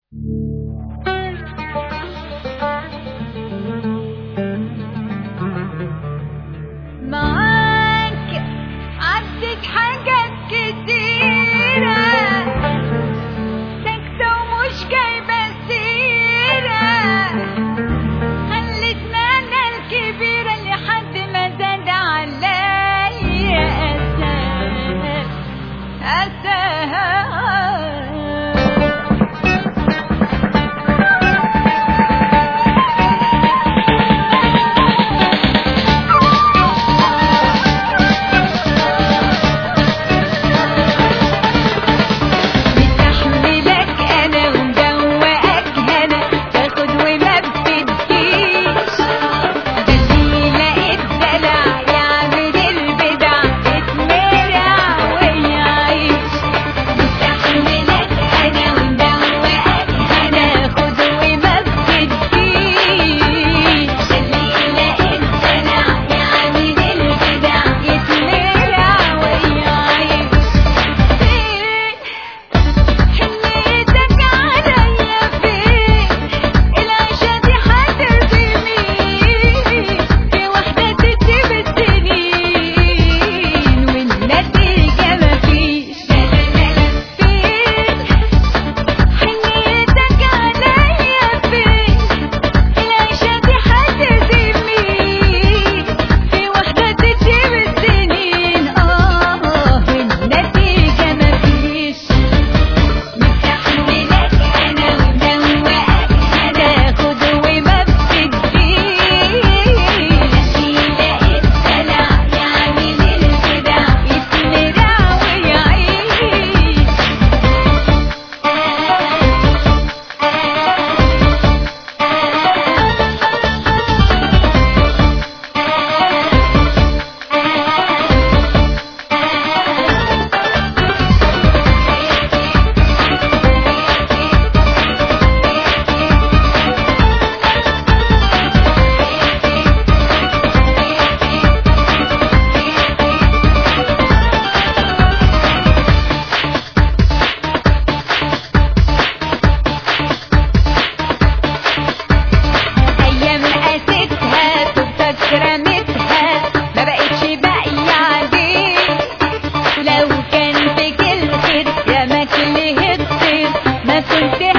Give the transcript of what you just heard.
معاك عدت حاجات كتيرة ساكتة ومش جايبة سيرة خلت معنى الكبيرة لحد ما زاد عليا أساها أساها مستحملك انا ومدوقك هنا تاخد وما بتديش جميلة الدلع يعمل البدع تتمرع ويعيش مستحملك انا ومدوقك هنا خد وما بتديش جميلة الدلع يعمل البدع يتمرع ويعيش حنيتك عليا فين العيشة دي هترسمين في واحدة تسيب السنين والنتيجة مفيش فين حنيتك عليا فين العيشة دي هترسمين في واحدة تسيب السنين اه والنتيجة مفيش مستحملك انا ومدوقك انا خد وما بتديش اشيلك الدلع يعمل البدع يتمرع ويعيش ايام قاستها صورتك رميتها ما بقتش باقية عليك ولو كان فيك الخير يا ما كل الخير ما كنت